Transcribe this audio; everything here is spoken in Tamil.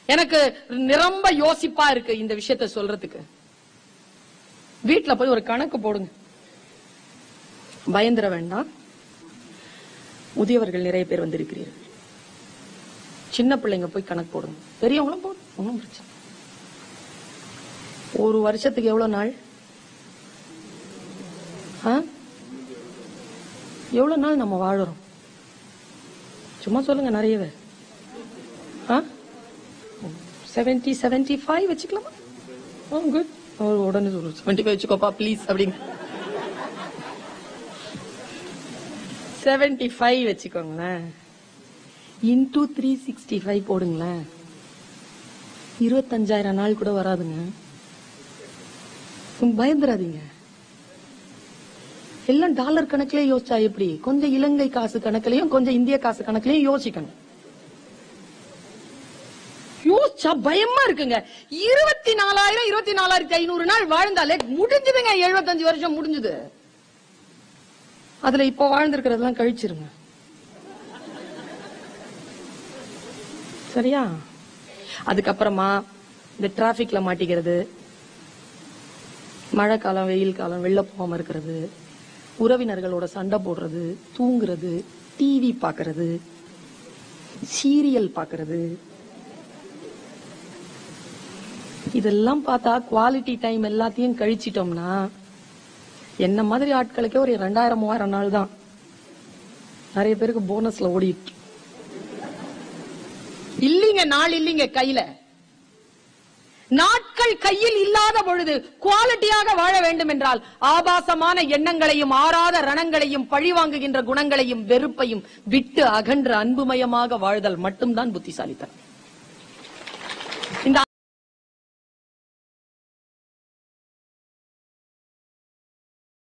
எனக்கு நிரம்ப யோசிப்பா இருக்கு இந்த விஷயத்த சொல்றதுக்கு வீட்ல போய் ஒரு கணக்கு போடுங்க பயந்துர வேண்டாம் முதியவர்கள் நிறைய பேர் வந்திருக்கிறீர்கள் சின்ன பிள்ளைங்க போய் கணக்கு போடுங்க பெரியவங்களும் போடும் ஒன்றும் பிரச்சனை ஒரு வருஷத்துக்கு எவ்வளவு நாள் ஆ? எவ்வளவு நாள் நம்ம வாழுறோம் சும்மா சொல்லுங்க நிறையவே செவன்டி செவன்டி ஃபைவ் வச்சுக்கலாமா ஓ குட் உடனே சொல்லு செவன்டி ஃபைவ் வச்சுக்கோப்பா ப்ளீஸ் அப்படிங்க செவன்டி ஃபைவ் வச்சுக்கோங்களேன் இன்டூ த்ரீ சிக்ஸ்டி ஃபைவ் போடுங்களேன் இருபத்தஞ்சாயிரம் நாள் கூட வராதுங்க உம், பயந்துராதீங்க எல்லாம் டாலர் கணக்குலயே யோசிச்சா எப்படி கொஞ்சம் இலங்கை காசு கணக்குலயும் கொஞ்சம் இந்திய காசு கணக்குலயும் யோசிக்கணும் யோசிச்சா பயமா இருக்குங்க இருபத்தி நாலாயிரம் இருபத்தி நாலாயிரத்தி ஐநூறு நாள் வாழ்ந்தாலே முடிஞ்சுதுங்க எழுபத்தஞ்சு வருஷம் முடிஞ்சுது அதுல இப்போ வாழ்ந்திருக்கிறதெல்லாம் கழிச்சிருங்க சரியா அதுக்கப்புறமா இந்த டிராபிக்ல மாட்டிக்கிறது மழை காலம் வெயில் காலம் வெளில போகாம இருக்கிறது உறவினர்களோட சண்டை போடுறது தூங்குறது டிவி பாக்குறது சீரியல் பாக்குறது இதெல்லாம் பார்த்தா குவாலிட்டி டைம் எல்லாத்தையும் கழிச்சிட்டோம்னா என்ன மாதிரி ஆட்களுக்கே ஒரு ரெண்டாயிரம் மூவாயிரம் நாள் தான் நிறைய பேருக்கு போனஸ்ல ஓடிட்டு இல்லீங்க நாள் இல்லீங்க கையில நாட்கள் கையில் இல்லாத பொழுது குவாலிட்டியாக வாழ வேண்டும் என்றால் ஆபாசமான எண்ணங்களையும் ஆறாத ரணங்களையும் பழிவாங்குகின்ற குணங்களையும் வெறுப்பையும் விட்டு அகன்ற அன்புமயமாக வாழ்தல் மட்டும்தான் புத்திசாலித்தனம்